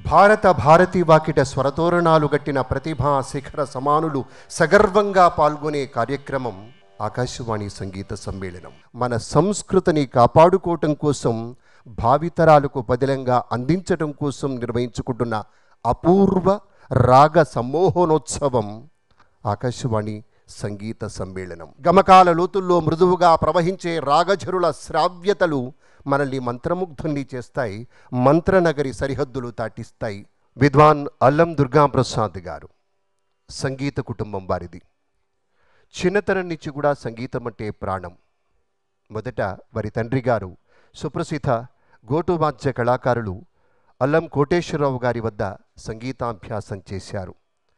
భారత భారతి వాకిట స్వరతోరణాలు గట్టిన ప్రతిభా శిఖర సమానులు సగర్వంగా పాల్గొనే కార్యక్రమం ఆకాశవాణి సంగీత సమ్మేళనం మన సంస్కృతిని కాపాడుకోవటం కోసం భావితరాలకు బదిలంగా అందించటం కోసం నిర్వహించుకుంటున్న అపూర్వ రాగ సమ్మోహనోత్సవం ఆకాశవాణి సంగీత సమ్మేళనం గమకాల లోతుల్లో మృదువుగా ప్రవహించే రాగఝరుల శ్రావ్యతలు మనల్ని మంత్రముగ్ధుల్ని చేస్తాయి మంత్రనగరి సరిహద్దులు దాటిస్తాయి విద్వాన్ అల్లం దుర్గాప్రసాద్ గారు సంగీత కుటుంబం వారిది చిన్నతనం నుంచి కూడా సంగీతం అంటే ప్రాణం మొదట వారి తండ్రి గారు సుప్రసిద్ధ గోటువాద్య కళాకారులు అల్లం కోటేశ్వరరావు గారి వద్ద సంగీతాభ్యాసం చేశారు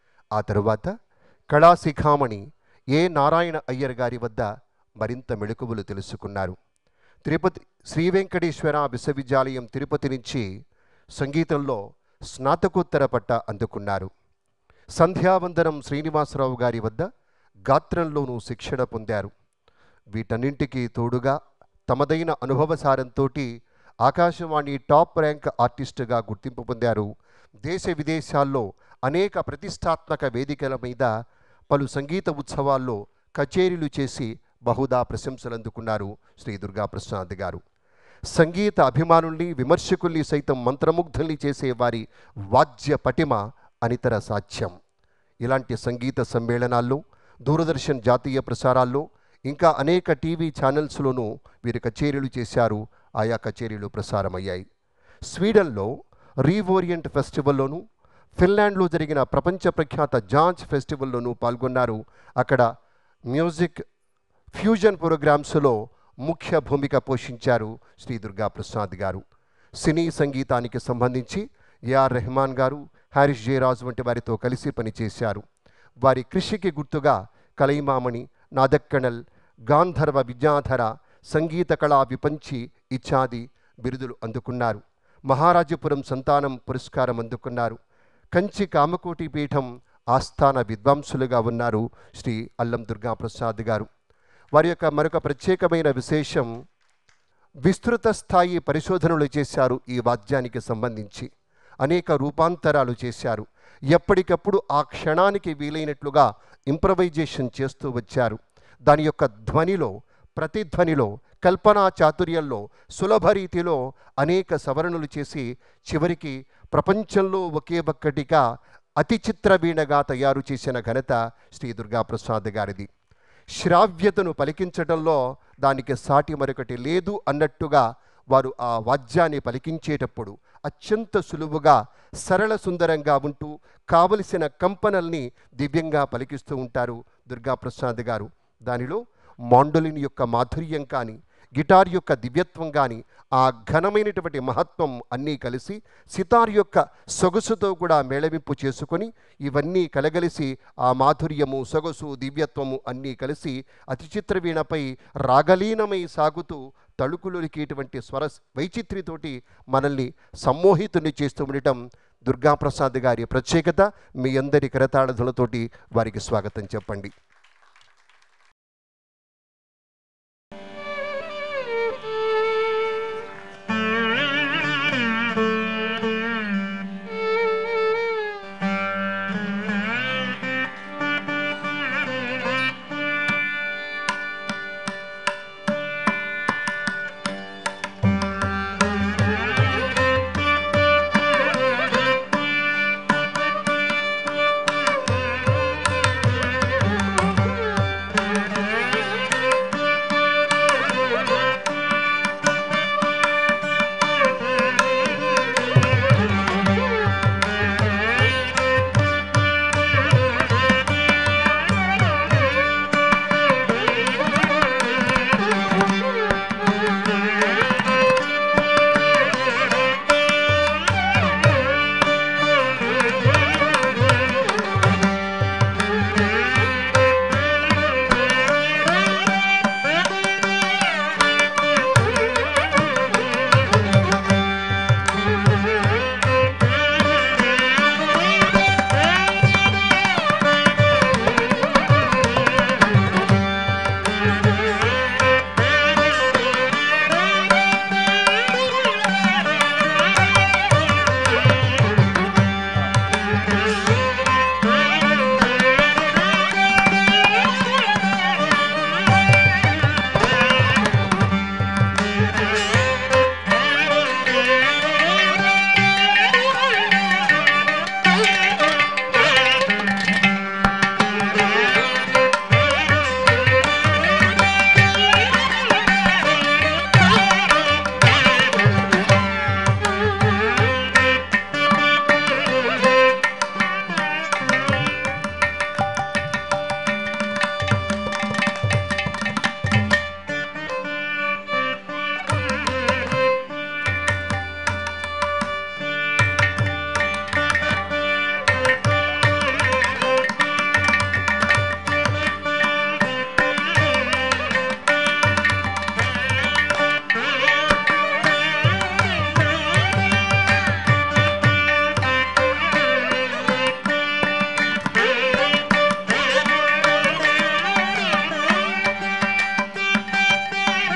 ఆ తరువాత కళాశిఖామణి ఏ నారాయణ అయ్యర్ గారి వద్ద మరింత మెళుకువలు తెలుసుకున్నారు తిరుపతి శ్రీ వెంకటేశ్వర విశ్వవిద్యాలయం తిరుపతి నుంచి సంగీతంలో స్నాతకోత్తర పట్ట అందుకున్నారు సంధ్యావందనం శ్రీనివాసరావు గారి వద్ద గాత్రంలోనూ శిక్షణ పొందారు వీటన్నింటికీ తోడుగా తమదైన అనుభవసారంతో ఆకాశవాణి టాప్ ర్యాంక్ ఆర్టిస్టుగా గుర్తింపు పొందారు దేశ విదేశాల్లో అనేక ప్రతిష్టాత్మక వేదికల మీద పలు సంగీత ఉత్సవాల్లో కచేరీలు చేసి బహుదా ప్రశంసలు అందుకున్నారు శ్రీ దుర్గాప్రసాద్ గారు సంగీత అభిమానుల్ని విమర్శకుల్ని సైతం మంత్రముగ్ధుల్ని చేసే వారి వాద్య పటిమ అనితర సాధ్యం ఇలాంటి సంగీత సమ్మేళనాల్లో దూరదర్శన్ జాతీయ ప్రసారాల్లో ఇంకా అనేక టీవీ ఛానల్స్లోనూ వీరు కచేరీలు చేశారు ఆయా కచేరీలు ప్రసారమయ్యాయి స్వీడన్లో రీవోరియంట్ ఫెస్టివల్లోనూ ఫిన్లాండ్లో జరిగిన ప్రపంచ ప్రఖ్యాత జాంజ్ ఫెస్టివల్లోనూ పాల్గొన్నారు అక్కడ మ్యూజిక్ ఫ్యూజన్ ప్రోగ్రామ్స్లో ముఖ్య భూమిక పోషించారు శ్రీ దుర్గా ప్రసాద్ గారు సినీ సంగీతానికి సంబంధించి ఏఆర్ రెహమాన్ గారు హారిస్ జయరాజ్ వంటి వారితో కలిసి పనిచేశారు వారి కృషికి గుర్తుగా కలైమామణి నాదక్కణల్ గాంధర్వ విద్యాధర సంగీత కళా విపంచి ఇత్యాది బిరుదులు అందుకున్నారు మహారాజపురం సంతానం పురస్కారం అందుకున్నారు కంచి కామకోటి పీఠం ఆస్థాన విద్వాంసులుగా ఉన్నారు శ్రీ అల్లం దుర్గాప్రసాద్ గారు వారి యొక్క మరొక ప్రత్యేకమైన విశేషం విస్తృత స్థాయి పరిశోధనలు చేశారు ఈ వాద్యానికి సంబంధించి అనేక రూపాంతరాలు చేశారు ఎప్పటికప్పుడు ఆ క్షణానికి వీలైనట్లుగా ఇంప్రవైజేషన్ చేస్తూ వచ్చారు దాని యొక్క ధ్వనిలో ప్రతిధ్వనిలో కల్పనా చాతుర్యంలో సులభ రీతిలో అనేక సవరణలు చేసి చివరికి ప్రపంచంలో ఒకే ఒక్కటిగా అతి చిత్రవీణగా తయారు చేసిన ఘనత శ్రీ దుర్గాప్రసాద్ గారిది శ్రావ్యతను పలికించడంలో దానికి సాటి మరొకటి లేదు అన్నట్టుగా వారు ఆ వాద్యాన్ని పలికించేటప్పుడు అత్యంత సులువుగా సరళ సుందరంగా ఉంటూ కావలసిన కంపనల్ని దివ్యంగా పలికిస్తూ ఉంటారు దుర్గాప్రసాద్ గారు దానిలో మాండోలిన్ యొక్క మాధుర్యం కానీ గిటార్ యొక్క దివ్యత్వం కానీ ఆ ఘనమైనటువంటి మహత్వం అన్నీ కలిసి సితార్ యొక్క సొగసుతో కూడా మేళవింపు చేసుకొని ఇవన్నీ కలగలిసి ఆ మాధుర్యము సొగసు దివ్యత్వము అన్నీ కలిసి అతి చిత్రవీణపై రాగలీనమై సాగుతూ తళుకులొలికేటువంటి స్వర వైచిత్రితోటి మనల్ని సమ్మోహితుని చేస్తూ ఉండటం దుర్గాప్రసాద్ గారి ప్రత్యేకత మీ అందరి కరతాళధులతోటి వారికి స్వాగతం చెప్పండి Thank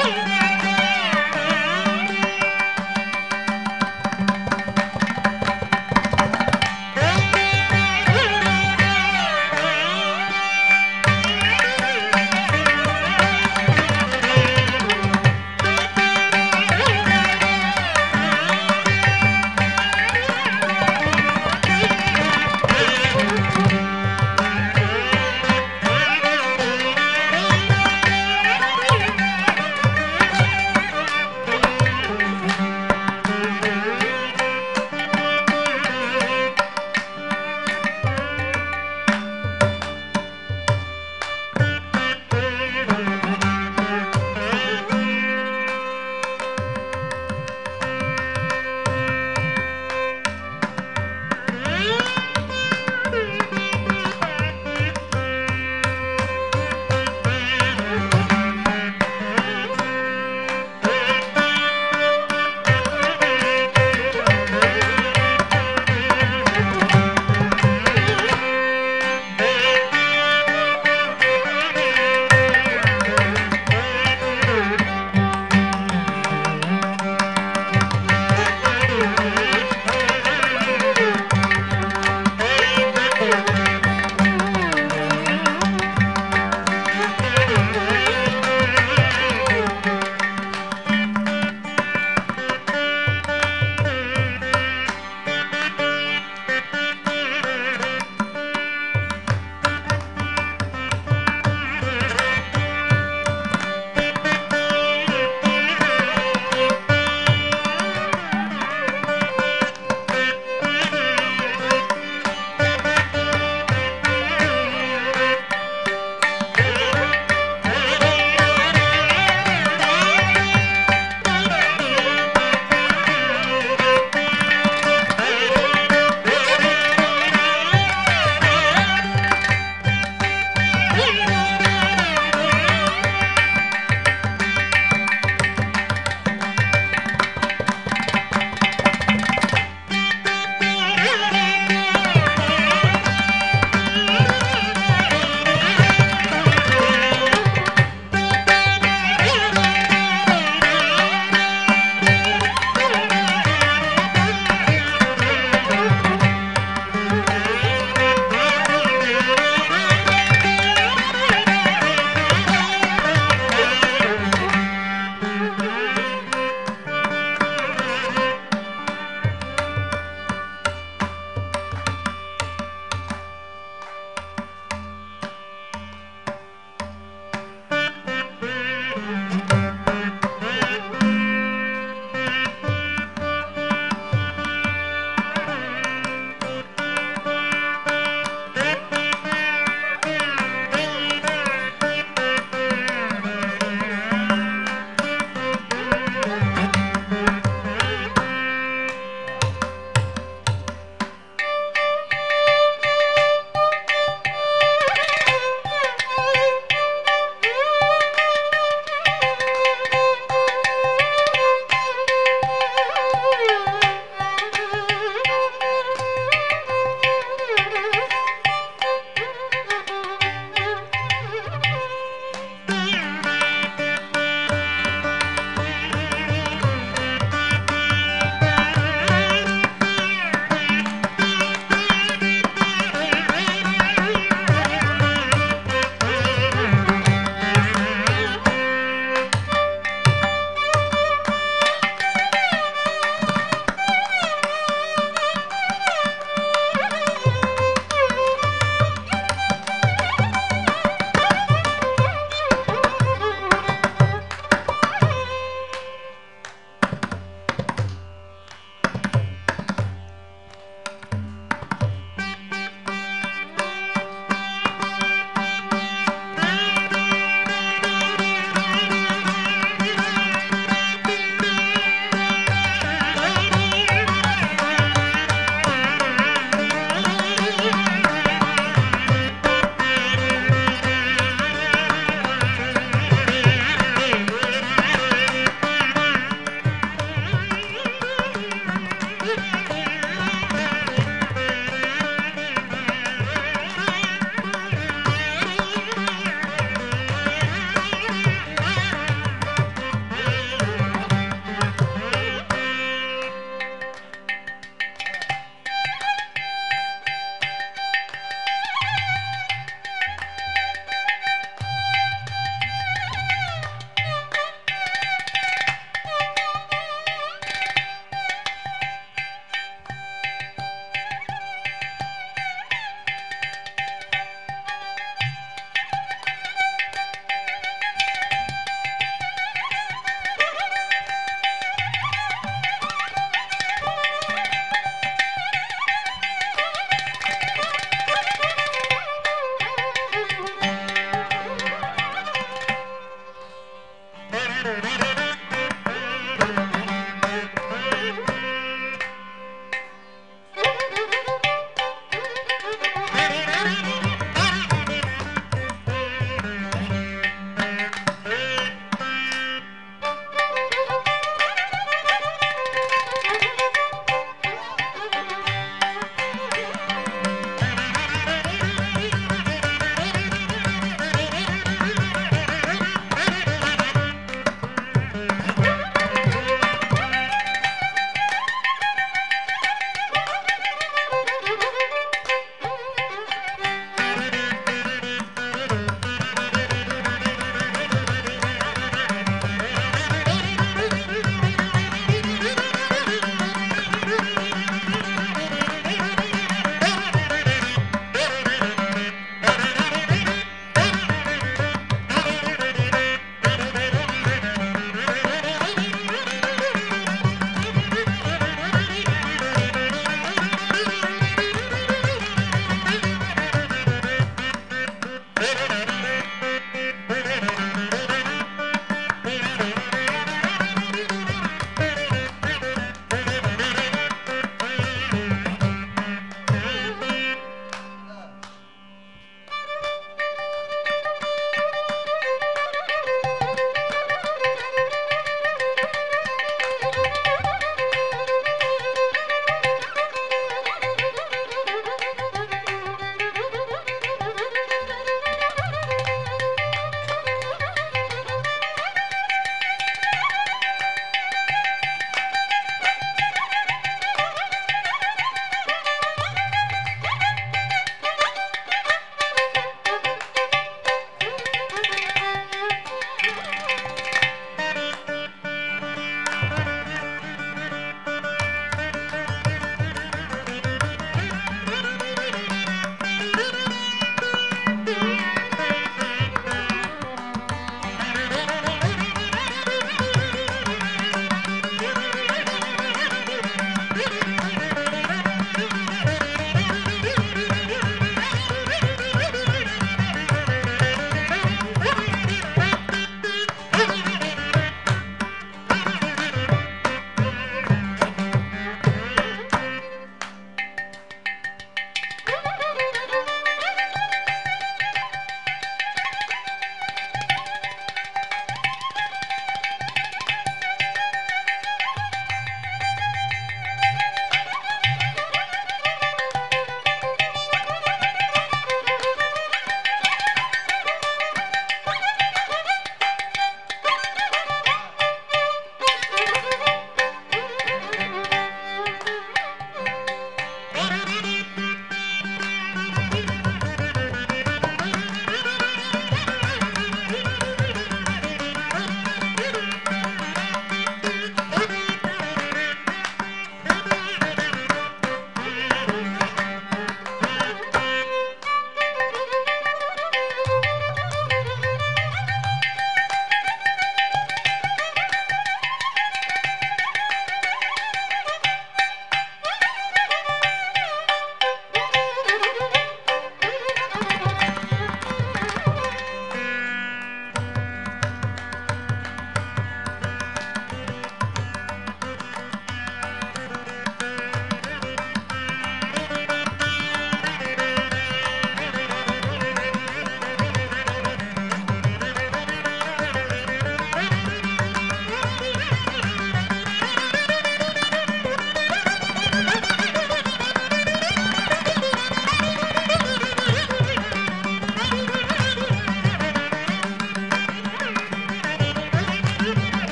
ఆ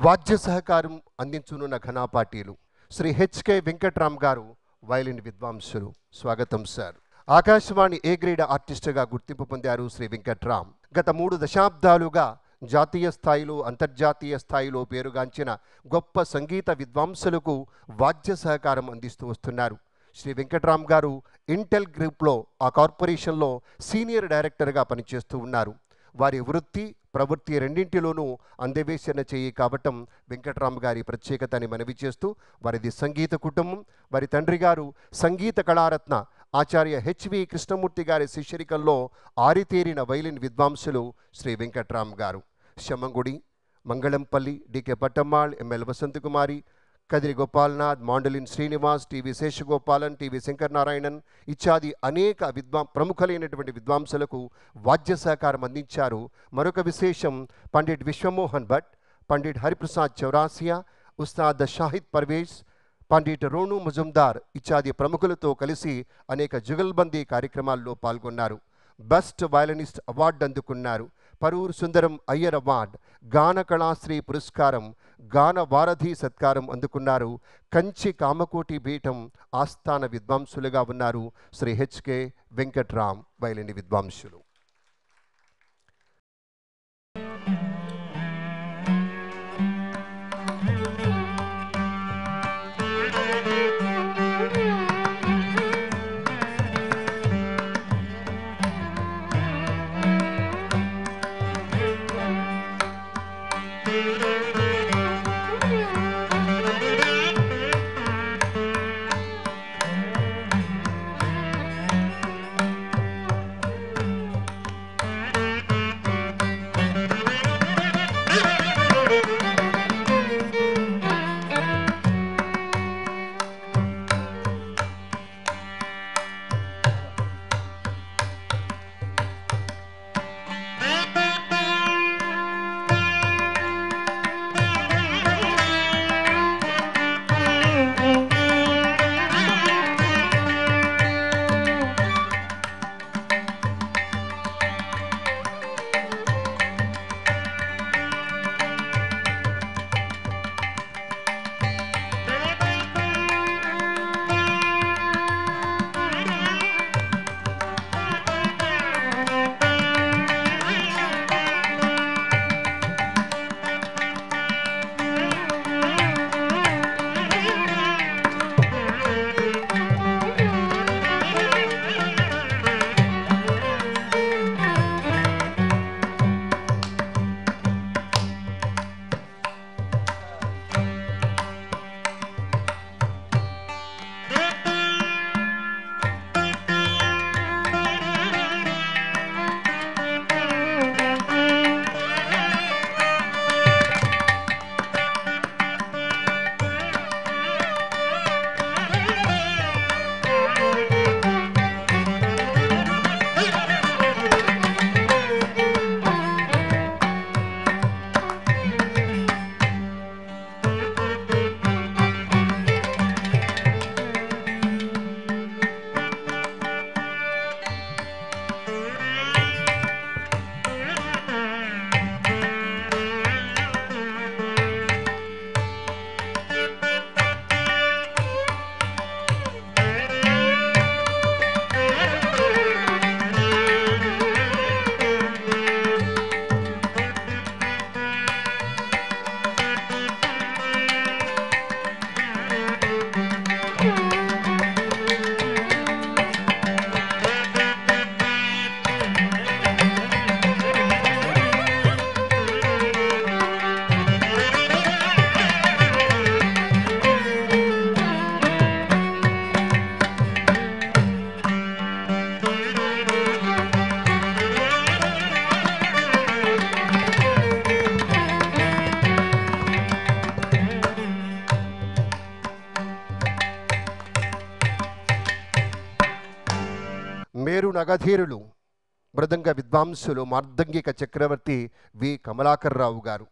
వాద్య సహకారం అందించునున్న ఘనాపాటీలు శ్రీ హెచ్కే వెంకట్రామ్ గారు వైలిన్ విద్వాంసులు స్వాగతం సార్ ఆకాశవాణి ఏ గ్రేడ్ ఆర్టిస్టుగా గుర్తింపు పొందారు శ్రీ వెంకట్రామ్ గత మూడు దశాబ్దాలుగా జాతీయ స్థాయిలో అంతర్జాతీయ స్థాయిలో పేరుగాంచిన గొప్ప సంగీత విద్వాంసులకు వాద్య సహకారం అందిస్తూ వస్తున్నారు శ్రీ వెంకట్రామ్ గారు ఇంటెల్ గ్రూప్లో ఆ కార్పొరేషన్లో సీనియర్ డైరెక్టర్గా పనిచేస్తూ ఉన్నారు వారి వృత్తి ప్రవృత్తి రెండింటిలోనూ అందవేశన చేయి కావటం వెంకట్రామ్ గారి ప్రత్యేకత అని మనవి చేస్తూ వారిది సంగీత కుటుంబం వారి తండ్రి గారు సంగీత కళారత్న ఆచార్య హెచ్వి కృష్ణమూర్తి గారి శిష్యరికంలో ఆరితేరిన వైలిన్ విద్వాంసులు Shri Venkatram garu Semmangudi Mangalampalli DK Pattammal ML Vasanthakumari Kadri Gopalnath mandolin Srinivas TV Seshagopalan TV Sankaranarayanan ఇత్యాది అనేక విద్వా ప్రముఖులైనటువంటి విద్వాంసులకు వాద్య సహకారం అందించారు మరొక విశేషం పండిట్ విశ్వమోహన్ భట్ పండిట్ హరిప్రసాద్ చౌరాసియా ఉస్తాద్ షాహిద్ పర్వేజ్ పండిట్ రోణు ముజుందార్ ఇత్యాది ప్రముఖులతో కలిసి అనేక జుగల్బందీ కార్యక్రమాల్లో పాల్గొన్నారు బెస్ట్ వయలినిస్ట్ అవార్డు అందుకున్నారు పరూర్ సుందరం అయ్యర్ అవార్డ్ గాన కళాశ్రీ పురస్కారం గాన వారధి సత్కారం అందుకున్నారు కంచి కామకోటి పీఠం ఆస్థాన విద్వాంసులుగా ఉన్నారు శ్రీ హెచ్కే వెంకట్రామ్ వైలిని విద్వాంసులు మేరు నగధీరులు మృదంగ విద్వాంసులు మార్దంగిక చక్రవర్తి వి కమలాకర్రావు గారు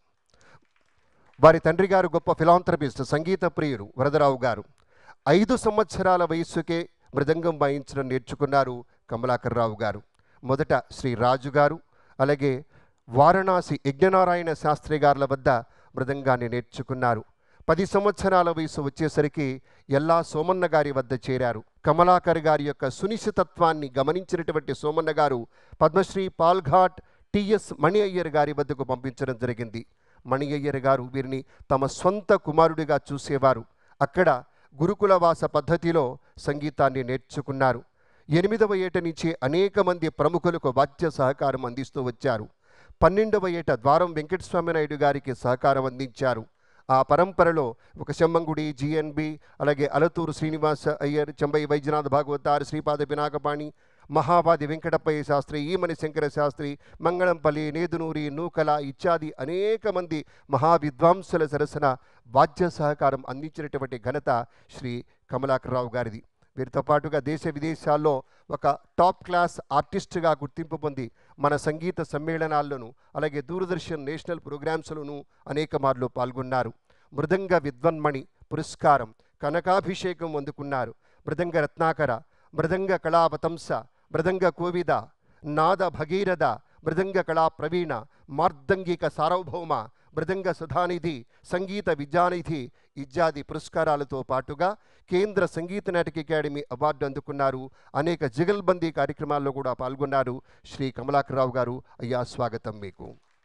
వారి తండ్రి గారు గొప్ప ఫిలాంథ్రపిస్ట్ సంగీత ప్రియులు వరదరావు గారు ఐదు సంవత్సరాల వయస్సుకే మృదంగం వాయించడం నేర్చుకున్నారు కమలాకర్రావు గారు మొదట శ్రీ రాజు గారు అలాగే వారణాసి యజ్ఞనారాయణ శాస్త్రి గారుల వద్ద మృదంగాన్ని నేర్చుకున్నారు పది సంవత్సరాల వయసు వచ్చేసరికి ఎల్లా సోమన్న గారి వద్ద చేరారు కమలాకర్ గారి యొక్క సునిశ్చితత్వాన్ని గమనించినటువంటి సోమన్న గారు పద్మశ్రీ పాల్ఘాట్ టిఎస్ మణి అయ్యర్ గారి వద్దకు పంపించడం జరిగింది మణి అయ్యర్ గారు వీరిని తమ సొంత కుమారుడిగా చూసేవారు అక్కడ గురుకులవాస పద్ధతిలో సంగీతాన్ని నేర్చుకున్నారు ఎనిమిదవ ఏట నుంచి అనేక మంది ప్రముఖులకు వాద్య సహకారం అందిస్తూ వచ్చారు పన్నెండవ ఏట ద్వారం వెంకటస్వామి నాయుడు గారికి సహకారం అందించారు ఆ పరంపరలో ఒక చెమ్మంగుడి జిఎన్బి అలాగే అలతూరు శ్రీనివాస అయ్యర్ చెంబై వైద్యనాథ భాగవతార్ శ్రీపాద పినాకపాణి మహావాది వెంకటప్పయ్య శాస్త్రి ఈమని శంకర శాస్త్రి మంగళంపల్లి నేదునూరి నూకల ఇత్యాది అనేక మంది మహావిద్వాంసుల సరసన వాద్య సహకారం అందించినటువంటి ఘనత శ్రీ కమలాకర్రావు గారిది వీరితో పాటుగా దేశ విదేశాల్లో ఒక టాప్ క్లాస్ ఆర్టిస్ట్గా గుర్తింపు పొంది మన సంగీత సమ్మేళనాల్లోనూ అలాగే దూరదర్శన్ నేషనల్ ప్రోగ్రామ్స్లోనూ అనేక మార్లు పాల్గొన్నారు మృదంగ విద్వన్మణి పురస్కారం కనకాభిషేకం అందుకున్నారు మృదంగ రత్నాకర మృదంగ కళావతంస మృదంగ కోవిద నాద భగీరథ మృదంగ కళా ప్రవీణ మార్దంగిక సార్వభౌమ మృదంగ సుధానిధి సంగీత విద్యానిధి ఇత్యాది పురస్కారాలతో పాటుగా కేంద్ర సంగీత నాటక అకాడమీ అవార్డు అందుకున్నారు అనేక జిగల్బందీ కార్యక్రమాల్లో కూడా పాల్గొన్నారు శ్రీ కమలాకర్రావు గారు అయ్యా స్వాగతం మీకు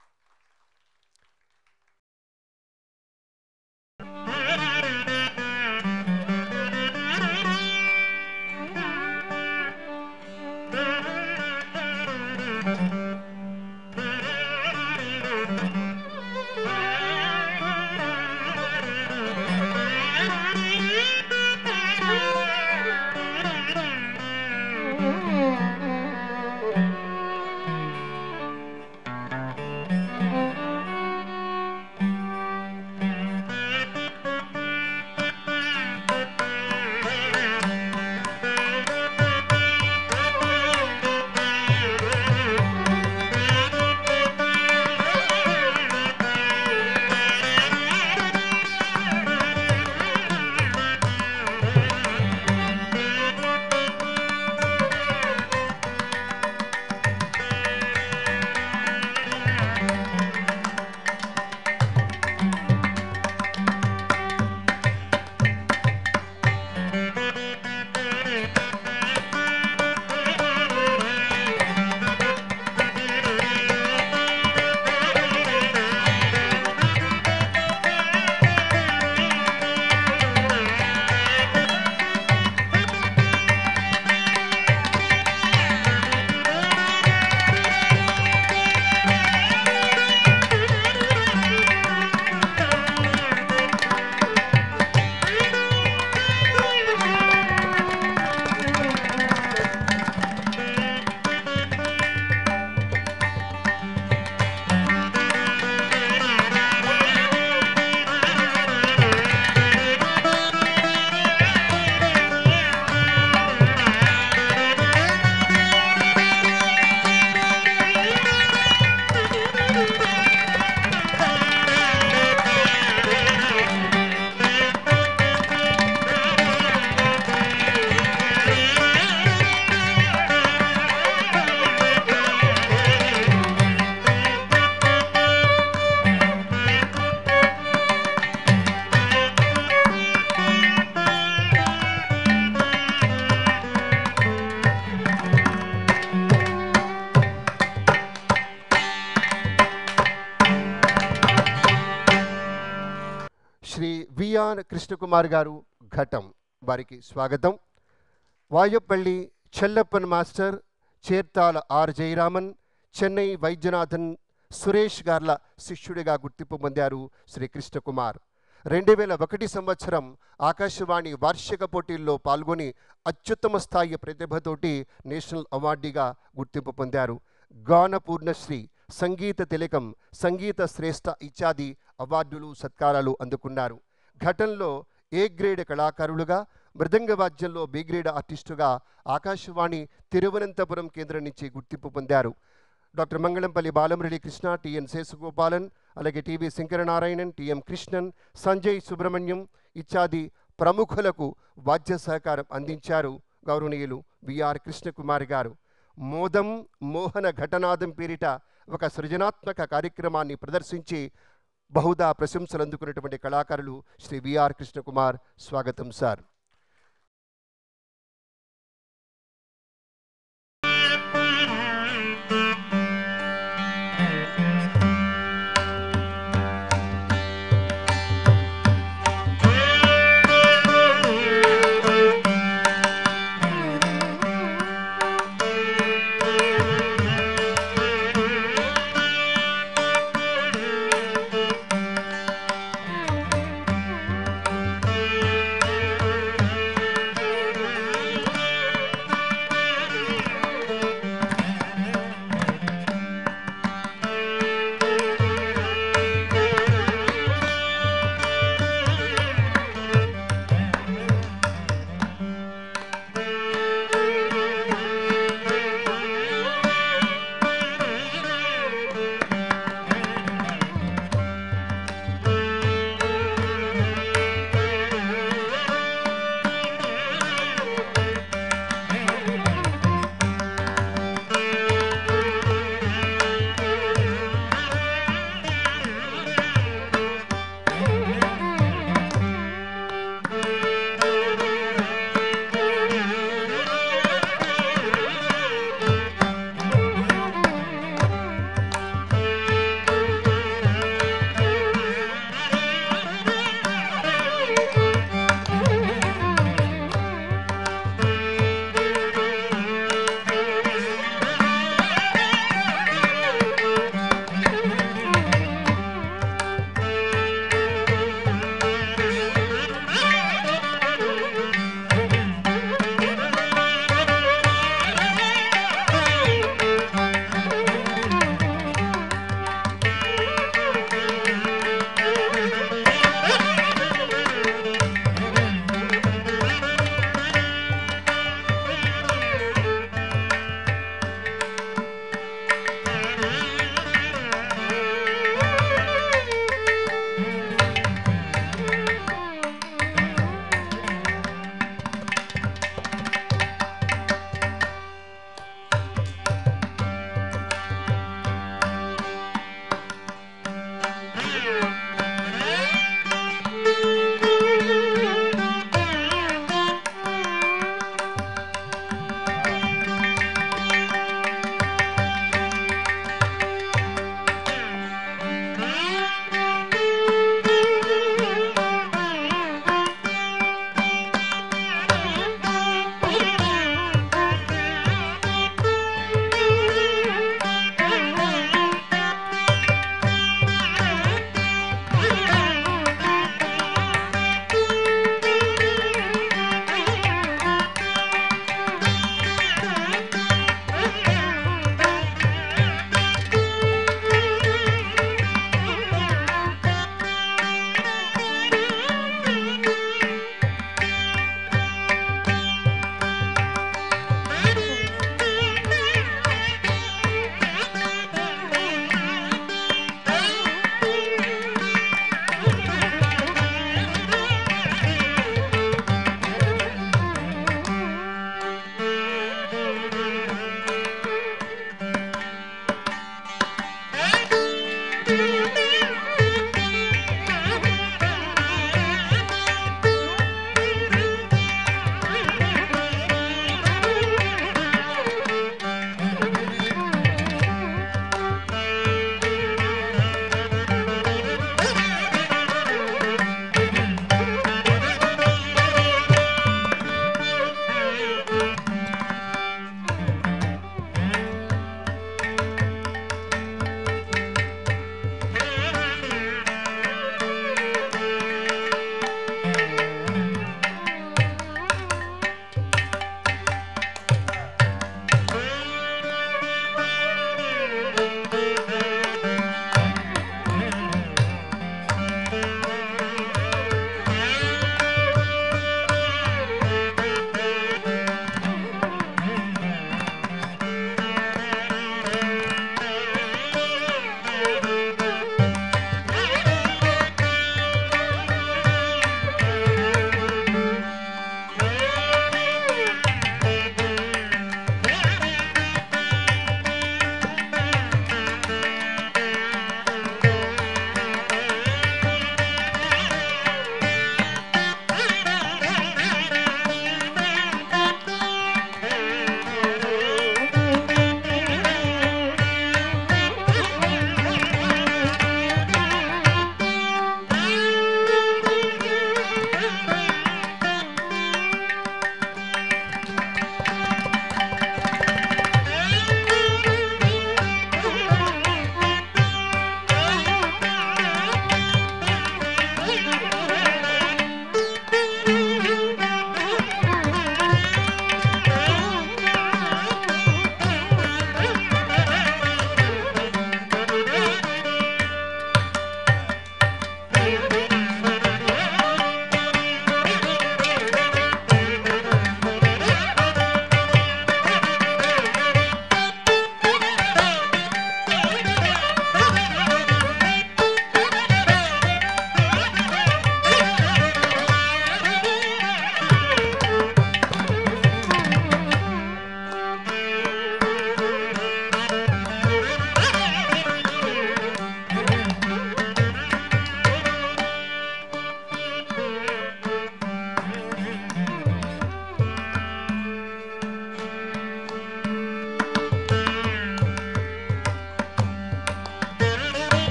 శ్రీ విఆర్ కృష్ణకుమార్ గారు ఘటం వారికి స్వాగతం వాయుపల్లి చెల్లప్పన్ మాస్టర్ చేర్తాల ఆర్ జయరామన్ చెన్నై వైద్యనాథన్ సురేష్ గార్ల శిష్యుడిగా గుర్తింపు పొందారు శ్రీ కృష్ణకుమార్ రెండు వేల ఒకటి సంవత్సరం ఆకాశవాణి వార్షిక పోటీల్లో పాల్గొని అత్యుత్తమ స్థాయి ప్రతిభతోటి నేషనల్ అవార్డుగా గుర్తింపు పొందారు గాన పూర్ణశ్రీ సంగీత తిలకం సంగీత శ్రేష్ఠ ఇత్యాది అవార్డులు సత్కారాలు అందుకున్నారు ఘటనలో ఏ గ్రేడ్ కళాకారులుగా మృదంగ వాద్యంలో బి గ్రేడ్ ఆర్టిస్టుగా ఆకాశవాణి తిరువనంతపురం కేంద్రం నుంచి గుర్తింపు పొందారు డాక్టర్ మంగళంపల్లి బాలమురళి కృష్ణ టిఎన్ శేషగోపాలన్ అలాగే టివి శంకరనారాయణన్ టిఎం కృష్ణన్ సంజయ్ సుబ్రహ్మణ్యం ఇత్యాది ప్రముఖులకు వాద్య సహకారం అందించారు గౌరవనీయులు విఆర్ కృష్ణకుమార్ గారు మోదం మోహన ఘటనాదం పేరిట ఒక సృజనాత్మక కార్యక్రమాన్ని ప్రదర్శించి బహుదా ప్రశంసలు అందుకున్నటువంటి కళాకారులు శ్రీ విఆర్ కృష్ణకుమార్ స్వాగతం సార్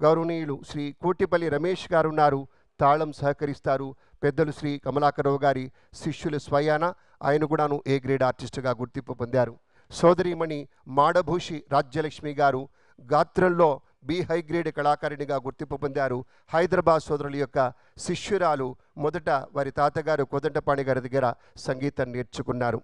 గౌరవనీయులు శ్రీ కోటిపల్లి రమేష్ గారు ఉన్నారు తాళం సహకరిస్తారు పెద్దలు శ్రీ కమలాకరరావు గారి శిష్యులు స్వయాన ఆయన కూడాను ఏ గ్రేడ్ ఆర్టిస్టుగా గుర్తింపు పొందారు సోదరీమణి మాడభూషి రాజ్యలక్ష్మి గారు గాత్రంలో బి హై గ్రేడ్ కళాకారిణిగా గుర్తింపు పొందారు హైదరాబాద్ సోదరుల యొక్క శిష్యురాలు మొదట వారి తాతగారు కోదండపాణి గారి దగ్గర సంగీతం నేర్చుకున్నారు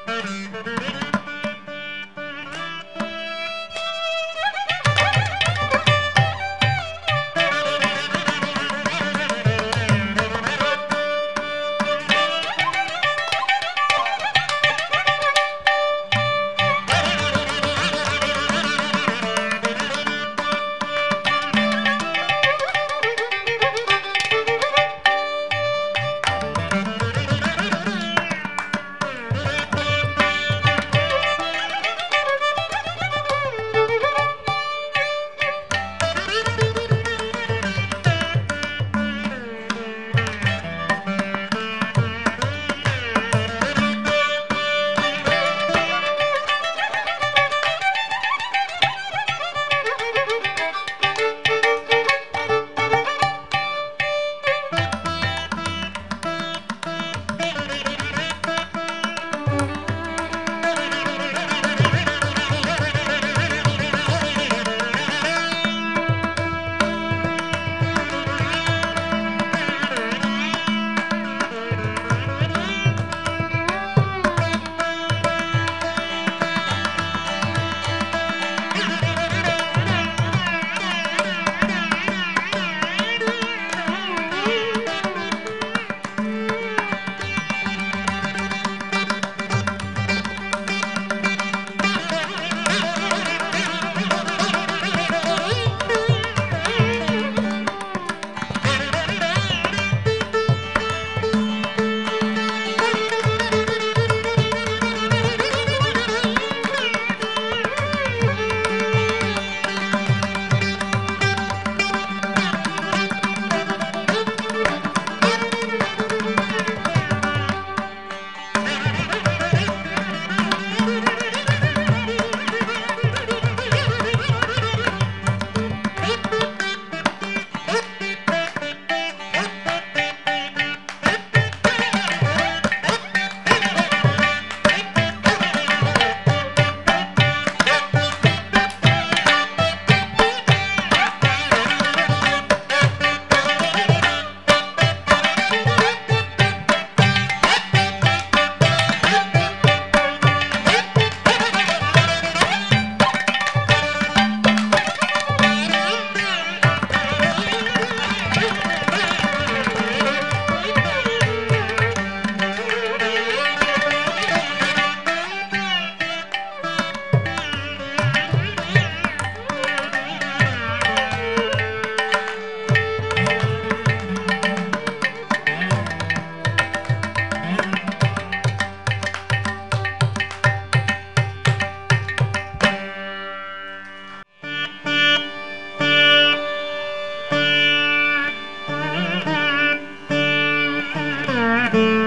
thank you